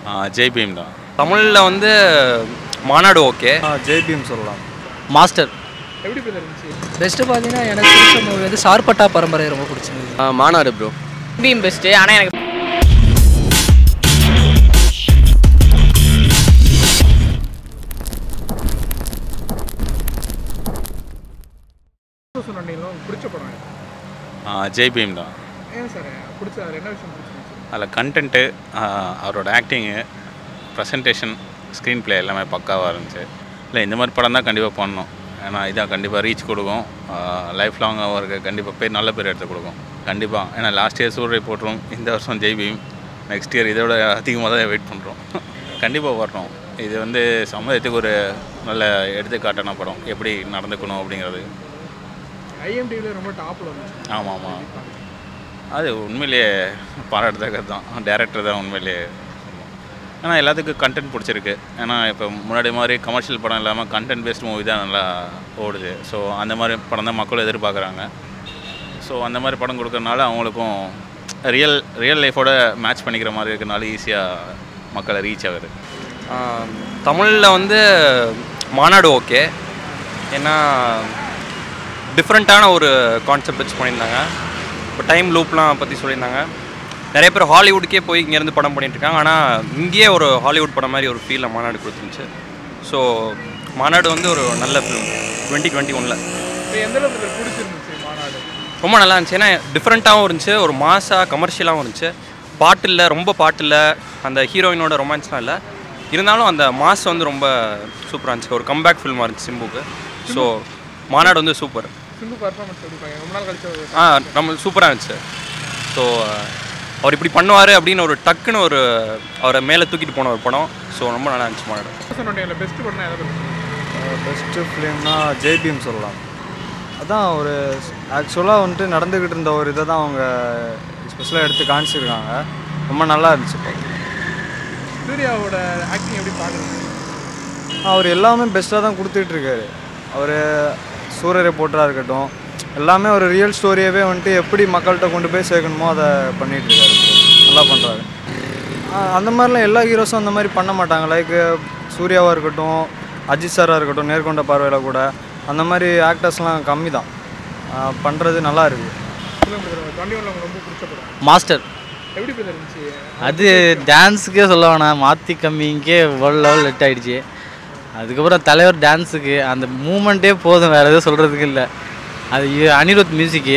Jai beam தான் தமிழில் வந்து மாநாடு ஓகே ஜேபிஎம் சொல்லலாம் மாஸ்டர் எப்படி பிரதர் இருந்துச்சு பெஸ்ட்டு பார்த்தீங்கன்னா எனக்கு பிடிச்ச மூவி வந்து சார்பட்டா பரம்பரை ரொம்ப பிடிச்சிருந்தது மாநாடு ப்ரோ பீம் பெஸ்ட்டு ஆனால் எனக்கு சொன்னீங்களோ உங்களுக்கு பிடிச்ச படம் எது? ஜெய் பீம் தான் ஏன் சார் பிடிச்ச அதில் என்ன விஷயம் பிடிச்சிருந்துச்சு அதில் கண்டென்ட்டு அவரோட ஆக்டிங்கு ப்ரெசன்டேஷன் ஸ்க்ரீன் ப்ளே எல்லாமே பக்காவாக இருந்துச்சு இல்லை இந்த மாதிரி படம் தான் கண்டிப்பாக பண்ணணும் ஏன்னா இதான் கண்டிப்பாக ரீச் கொடுக்கும் லைஃப் லாங் அவருக்கு கண்டிப்பாக பேர் நல்ல பேர் எடுத்து கொடுக்கும் கண்டிப்பாக ஏன்னா லாஸ்ட் இயர் சூரிய போட்டுரும் இந்த வருஷம் ஜெய் பீம் நெக்ஸ்ட் இயர் இதோட அதிகமாக தான் வெயிட் பண்ணுறோம் கண்டிப்பாக வரணும் இது வந்து சமுதாயத்துக்கு ஒரு நல்ல எடுத்துக்காட்டான படம் எப்படி நடந்துக்கணும் அப்படிங்கிறது ஐஎம்டிவியில் ரொம்ப டாப்பில் வந்துச்சு ஆமாம் ஆமாம் அது உண்மையிலேயே பாராட்டத்தக்கது தான் டேரக்டர் தான் உண்மையிலேயே சொல்லணும். ஏன்னா எல்லாத்துக்கும் கண்டென்ட் பிடிச்சிருக்கு ஏன்னா இப்போ முன்னாடி மாதிரி கமர்ஷியல் படம் இல்லாமல் கண்டென்ட் பேஸ்ட் மூவி தான் நல்லா ஓடுது ஸோ அந்த மாதிரி படம் தான் மக்களும் எதிர்பார்க்குறாங்க ஸோ அந்த மாதிரி படம் கொடுக்கறனால அவங்களுக்கும் ரியல் ரியல் லைஃபோட மேட்ச் பண்ணிக்கிற மாதிரி இருக்கனால ஈஸியாக மக்களை ரீச் ஆகுது தமிழில் வந்து மாநாடு ஓகே ஏன்னா டிஃப்ரெண்ட்டான ஒரு கான்செப்ட் வச்சு பண்ணியிருந்தாங்க இப்போ டைம் லூப்லாம் பற்றி சொல்லியிருந்தாங்க நிறைய பேர் ஹாலிவுட்டுக்கே போய் இங்கேருந்து படம் பண்ணிட்டு இருக்காங்க ஆனால் இங்கேயே ஒரு ஹாலிவுட் படம் மாதிரி ஒரு ஃபீலில் மாநாடு கொடுத்துருந்துச்சு ஸோ மாநாடு வந்து ஒரு நல்ல ஃபிலிம் டுவெண்ட்டி டுவெண்ட்டி ஒனில் இப்போ எந்த அளவுக்கு பிரதர் பிடிச்சிருந்துச்சு மாநாடு ரொம்ப நல்லா இருந்துச்சு ஏன்னா டிஃப்ரெண்ட்டாகவும் இருந்துச்சு ஒரு மாசாக கமர்ஷியலாகவும் இருந்துச்சு பாட்டு இல்லை ரொம்ப பாட்டு இல்லை அந்த ஹீரோயினோட ரொமான்ஸ்லாம் இல்லை இருந்தாலும் அந்த மாஸ் வந்து ரொம்ப சூப்பராக இருந்துச்சு ஒரு கம்பேக் ஃபில்மாக இருந்துச்சு சிம்புக்கு ஸோ மாநாடு வந்து சூப்பர் சிம்பு பர்ஃபார்மன்ஸ் எப்படி பாருங்க ரொம்ப நாள் கழிச்சு ஒரு ஆ நம்ம சூப்பராக இருந்துச்சு ஸோ அவர் இப்படி பண்ணுவார் அப்படின்னு ஒரு டக்குன்னு ஒரு அவரை மேலே தூக்கிட்டு போன ஒரு படம் ஸோ ரொம்ப நல்லா இருந்துச்சு மாநாடு சொன்னீங்களா பெஸ்ட் படம் எதை பற்றி பெஸ்ட்டு ஃபிலிம்னா ஜேபிஎம் சொல்லலாம் அதான் ஒரு ஆக்சுவலாக வந்துட்டு நடந்துக்கிட்டு இருந்த ஒரு இதை தான் அவங்க ஸ்பெஷலாக எடுத்து காமிச்சிருக்காங்க ரொம்ப நல்லா இருந்துச்சு படம். சூர்யாவோட ஆக்டிங் எப்படி பார்க்குறீங்க அவர் எல்லாமே பெஸ்ட்டாக தான் கொடுத்துட்ருக்காரு அவர் சூரிய போட்டராக இருக்கட்டும் எல்லாமே ஒரு ரியல் ஸ்டோரியவே வந்துட்டு எப்படி மக்கள்கிட்ட கொண்டு போய் சேர்க்கணுமோ அதை பண்ணிகிட்ருக்காரு நல்லா பண்ணுறாரு அந்த மாதிரிலாம் எல்லா ஹீரோஸும் அந்த மாதிரி பண்ண மாட்டாங்க லைக் சூர்யாவாக இருக்கட்டும் அஜித் சாராக இருக்கட்டும் நேர்கொண்ட பார்வையில் கூட அந்த மாதிரி ஆக்டர்ஸ்லாம் கம்மி தான் பண்ணுறது நல்லா இருக்குது சொல்லுங்க பிரதர் டுவெண்ட்டி ஒன்ல உங்களுக்கு ரொம்ப பிடிச்ச படம் மாஸ்டர் எப்படி பிரதர் இருந்துச்சு அது டான்ஸுக்கே சொல்ல வேணாம் மாற்றி கம்மிங்கே வேர்ல்டு லெவல் ஹிட் ஆயிடுச்சு அதுக்கப்புறம் தலைவர் டான்ஸுக்கு அந்த மூமெண்ட்டே போதும் வேறு எதுவும் சொல்கிறதுக்கு இல்லை அது இ- அனிருத் மியூசிக்கு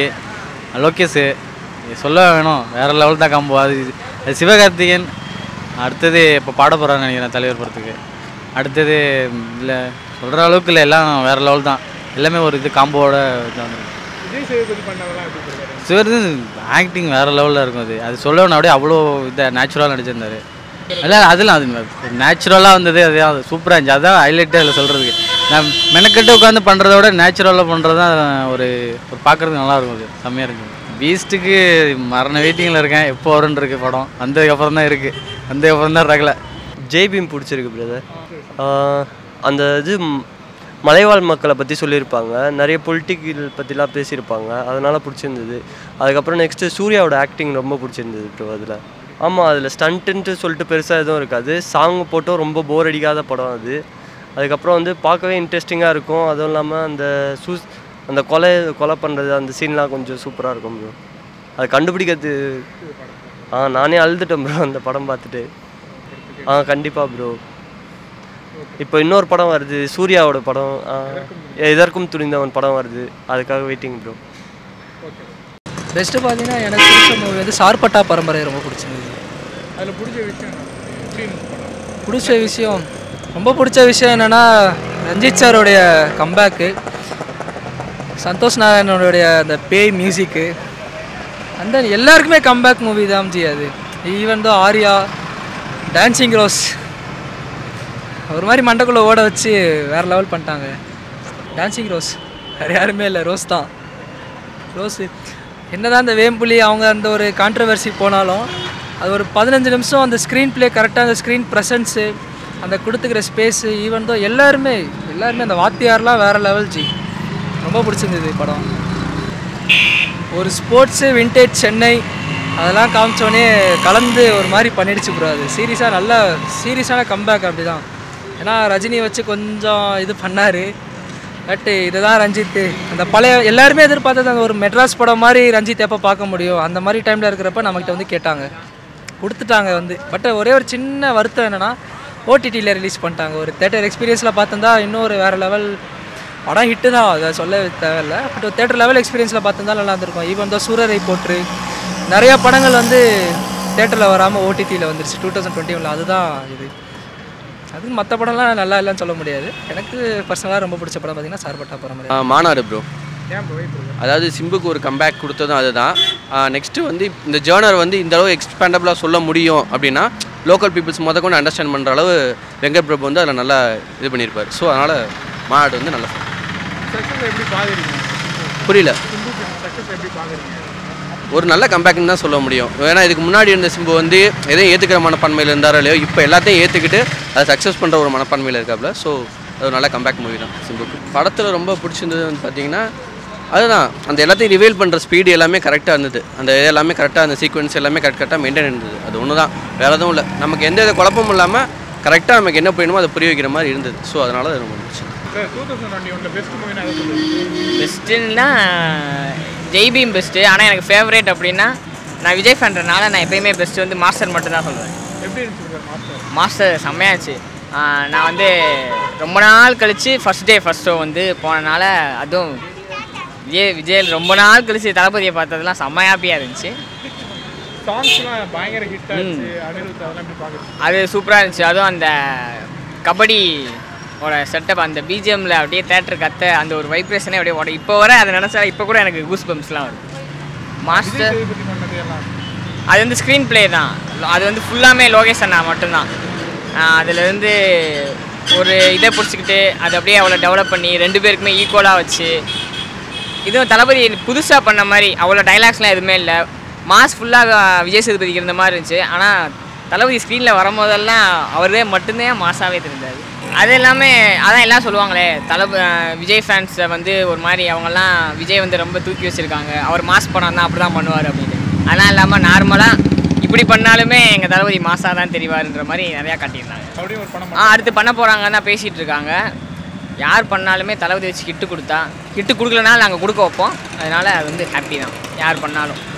லோகேஷு இது சொல்ல வேணும் வேறு லெவல் தான் காம்போ அது அது சிவகார்த்திகேயன் அடுத்தது இப்போ பாட போகிறான்னு நினைக்கிறேன் தலைவர் படத்துக்கு அடுத்தது இல்லை சொல்கிற அளவுக்கு இல்லை எல்லாம் வேறு லெவல் தான் எல்லாமே ஒரு இது காம்போவோட இதாக வந்துருக்கு விஜய் சேதுபதி பண்ணதெல்லாம் எப்படி பிரதர் சிவர்து ஆக்டிங் வேறு லெவலில் இருக்கும் அது அது சொல்லணும் அப்படியே அவ்வளோ இதாக நேச்சுரலாக நடிச்சிருந்தாரு இல்லை அதெல்லாம் அது நேச்சுரலாக வந்தது அது அது சூப்பராக இருந்துச்சு அதான் ஹைலைட்டே அதில் சொல்கிறதுக்கு நான் மெனக்கெட்டு உட்காந்து பண்ணுறத விட நேச்சுரலாக பண்ணுறது தான் ஒரு ஒரு பார்க்குறதுக்கு நல்லா இருக்கும் அது செம்மையாக இருக்கும் பீஸ்ட்டுக்கு மரண வெயிட்டிங்கில் இருக்கேன் எப்போ வரும்னு இருக்கு படம் வந்ததுக்கப்புறம் தான் இருக்குது வந்ததுக்கப்புறம் தான் ரகலை ஜேபிஎம் பிடிச்சிருக்கு பிரதர் அந்த இது ம், மலைவாழ் மக்களை பற்றி சொல்லியிருப்பாங்க நிறைய பொலிட்டிக்கல் பற்றிலாம் பேசியிருப்பாங்க அதனால் பிடிச்சிருந்தது அதுக்கப்புறம் நெக்ஸ்ட்டு சூர்யாவோட ஆக்டிங் ரொம்ப பிடிச்சிருந்தது ப்ரோ அதில் ஆமாம் அதில் ஸ்டண்ட்டுன்ட்டு சொல்லிட்டு பெருசாக எதுவும் இருக்காது சாங் போட்டும் ரொம்ப போர் அடிக்காத படம் அது அதுக்கப்புறம் வந்து பார்க்கவே இன்ட்ரெஸ்டிங்காக இருக்கும் அதுவும் இல்லாமல் அந்த சூஸ் அந்த கொலை கொலை பண்ணுறது அந்த சீன்லாம் கொஞ்சம் சூப்பராக இருக்கும் ப்ரோ அது கண்டுபிடிக்கிறது ஆ நானே அழுதுட்டேன் ப்ரோ அந்த படம் பார்த்துட்டு ஆ கண்டிப்பாக ப்ரோ இப்போ இன்னொரு படம் வருது சூர்யாவோட படம் ஆ, எதற்கும் துணிந்தவன் படம் வருது அதுக்காக வெயிட்டிங் ப்ரோ பெஸ்ட்டு பார்த்தீங்கன்னா எனக்கு பிடிச்ச மூவி வந்து சார்பட்டா பரம்பரை ரொம்ப பிடிச்சிருந்தது அதில் பிடிச்ச விஷயம் என்ன? எப்படி இருந்துச்சு படம் பிடிச்ச விஷயம் ரொம்ப பிடிச்ச விஷயம் என்னென்னா ரஞ்சித் சாரோடைய கம்பேக்கு சந்தோஷ் நாராயணனுடைய அந்த பேய் மியூசிக்கு அந்த எல்லாருக்குமே கம்பேக் மூவி தான் ஜி அது ஈவன் தான் ஆர்யா டான்சிங் ரோஸ் ஒரு மாதிரி மண்டக்குள்ளே ஓட வச்சு வேறு லெவல் பண்ணிட்டாங்க டான்சிங் ரோஸ் வேறு யாருமே இல்லை ரோஸ் தான் ரோஸு என்னதான் அந்த வேம்புலி அவங்க அந்த ஒரு கான்ட்ரவர்சி போனாலும் அது ஒரு பதினஞ்சு நிமிஷம் அந்த ஸ்க்ரீன் ப்ளே கரெக்டாக அந்த ஸ்க்ரீன் ப்ரெசன்ஸு அந்த கொடுத்துக்கிற ஸ்பேஸு ஈவன் தான் எல்லாருமே எல்லாருமே அந்த வாத்தியார்லாம் வேறு லெவல் ஜி ரொம்ப பிடிச்சிருந்தது படம் ஒரு ஸ்போர்ட்ஸு விண்டேஜ் சென்னை அதெல்லாம் காமிச்சோடனே கலந்து ஒரு மாதிரி பண்ணிடுச்சு ப்ரோ அது சீரியஸாக நல்ல சீரியஸான கம்பேக் அப்படி தான் ஏன்னா ரஜினி வச்சு கொஞ்சம் இது பண்ணார் பட் இதுதான் ரஞ்சித் அந்த பழைய எல்லாருமே எதிர்பார்த்தது அந்த ஒரு மெட்ராஸ் படம் மாதிரி ரஞ்சித் எப்போ பார்க்க முடியும் அந்த மாதிரி டைமில் இருக்கிறப்ப நம்மகிட்ட வந்து கேட்டாங்க கொடுத்துட்டாங்க வந்து பட் ஒரே ஒரு சின்ன வருத்தம் என்னென்னா ஓடிடியில் ரிலீஸ் பண்ணிட்டாங்க ஒரு தேட்டர் எக்ஸ்பீரியன்ஸில் பார்த்துருந்தா இன்னொரு வேறு லெவல் படம் ஹிட்டு தான் அதை சொல்ல தேவையில்ல பட் ஒரு தேட்டர் லெவல் எக்ஸ்பீரியன்ஸில் பார்த்துருந்தா நல்லா இருந்திருக்கும் ஈவன் தான் சூரரை போற்று நிறைய படங்கள் வந்து தேட்டரில் வராமல் ஓடிடியில் வந்துருச்சு டூ தௌசண்ட் டுவெண்ட்டி ஒனில் அதுதான் இது அது மற்ற படம்லாம் நல்லா இல்லைன்னு சொல்ல முடியாது எனக்கு பர்சனலாக ரொம்ப பிடிச்ச படம் பார்த்தீங்கன்னா சார்பட்டா படம் ஆ, மாநாடு ப்ரோ ஏன் ப்ரோ இப்போ அதாவது சிம்புக்கு ஒரு கம்பேக் கொடுத்ததும் அதுதான் நெக்ஸ்ட்டு வந்து இந்த ஜேர்னர் வந்து இந்த அளவு எக்ஸ்பேண்டபிளாக சொல்ல முடியும் அப்படின்னா லோக்கல் பீப்புள்ஸ் முத கொண்டு அண்டர்ஸ்டாண்ட் பண்ணுற அளவு வெங்கட் பிரபு வந்து அதில் நல்லா இது பண்ணியிருப்பார் ஸோ அதனால் மாநாடு வந்து நல்லா சக்ஸஸ் எப்படி பார்க்குறீங்க புரியல சிம்புக்கு சக்ஸஸ் எப்படி பார்க்குறீங்க ஒரு நல்ல கம்பேக்னு தான் சொல்ல முடியும் ஏன்னா இதுக்கு முன்னாடி இருந்த சிம்பு வந்து எதையும் ஏற்றுக்கிற மனப்பான்மையில் இருந்தாரோ இல்லையோ இப்போ எல்லாத்தையும் ஏற்றுக்கிட்டு அதை சக்ஸஸ் பண்ணுற ஒரு மனப்பான்மையில் இருக்காப்புல ஸோ அது ஒரு நல்ல கம்பேக் மூவி தான் சிம்புக்கு படத்தில் ரொம்ப பிடிச்சிருந்தது வந்து பார்த்தீங்கன்னா அதுதான் அந்த எல்லாத்தையும் ரிவீல் பண்ணுற ஸ்பீடு எல்லாமே கரெக்டாக இருந்தது அந்த இது எல்லாமே கரெக்டாக அந்த சீக்வன்ஸ் எல்லாமே கரெக்ட் கரெக்டாக மெயின்டைன் இருந்தது அது ஒன்று தான் வேறு எதுவும் இல்லை நமக்கு எந்த வித குழப்பமும் இல்லாமல் கரெக்டாக நமக்கு என்ன பண்ணணுமோ அதை புரிய வைக்கிற மாதிரி இருந்தது ஸோ அதனால அது ரொம்ப பிடிச்சி சார் டூ தௌசண்ட் டுவெண்ட்டி ஒனில் பெஸ்ட் மூவினா எதை சொல்லுவீங்க பெஸ்ட்டுன்னா ஜெய்பீம் பெஸ்ட்டு ஆனால் எனக்கு ஃபேவரேட் அப்படின்னா நான் விஜய் ஃபேன்றனால நான் எப்பயுமே பெஸ்ட்டு வந்து மாஸ்டர் மட்டும் தான் சொல்லுவேன் எப்படி இருந்துச்சு சார் மாஸ்டர் மாஸ்டர் செம்மையாச்சு ஆஹ் நான் வந்து ரொம்ப நாள் கழித்து ஃபஸ்ட் டே ஃபஸ்ட் ஷோ வந்து போனனால அதுவும் விஜய் விஜய் ரொம்ப நாள் கழித்து தளபதியை பார்த்ததெல்லாம் செம்ம ஹாப்பியாக இருந்துச்சு சாங்ஸ்லாம் பயங்கர ஹிட் ஆச்சு அனிருத் அதெல்லாம் எப்படி பார்க்குறீங்க அது சூப்பராக இருந்துச்சு அதுவும் அந்த கபடி ஓட செட்டப் அந்த பிஜிஎம்மில் அப்படியே தேட்டர் கத்த அந்த ஒரு வைப்ரேஷனே அப்படியே ஓட இப்போ வர அதை நினச்சா இப்போ கூட எனக்கு கூஸ் பம்ப்ஸ்லாம் வருது மாஸ்டர் விஜய் பற்றி சொன்னது எல்லாம் அது வந்து ஸ்க்ரீன் ப்ளே தான் அது வந்து ஃபுல்லாமே லோகேஷ் அண்ணா மட்டும்தான் அதுலேருந்து ஒரு இதை பிடிச்சிக்கிட்டு அது அப்படியே அவ்வளோ டெவலப் பண்ணி ரெண்டு பேருக்குமே ஈக்குவலாக வச்சு இதுவும் தளபதி புதுசாக பண்ண மாதிரி அவ்வளோ டைலாக்ஸ்லாம் எதுவுமே இல்லை மாஸ் ஃபுல்லாக விஜய் சேதுபதிக்கு இருந்த மாதிரி இருந்துச்சு ஆனால் தளபதி ஸ்க்ரீனில் வரும்போதெல்லாம் அவரே மட்டும்தான் மாசாவே தெரிஞ்சார் அது எல்லாமே அதான் எல்லாம் சொல்லுவாங்களே தளப விஜய் ஃபேன்ஸை வந்து ஒரு மாதிரி அவங்கெல்லாம் விஜய் வந்து ரொம்ப தூக்கி வச்சுருக்காங்க அவர் மாஸ் படம் தான் அப்படி தான் பண்ணுவார் அப்படின்னு அதெல்லாம் இல்லாமல் நார்மலாக இப்படி பண்ணாலுமே எங்கள் தளபதி மாசாக தான் தெரிவாருன்ற மாதிரி நிறையா காட்டியிருந்தாங்க அப்படியே ஒரு படம் ஆ அடுத்து பண்ண போகிறாங்கன்னு தான் பேசிகிட்டு இருக்காங்க யார் பண்ணாலுமே தளபதி வச்சு கிட்டு கொடுத்தா கிட்டு கொடுக்கலனாலும் நாங்கள் கொடுக்க வைப்போம் அதனால் அது வந்து ஹாப்பி தான் யார் பண்ணாலும்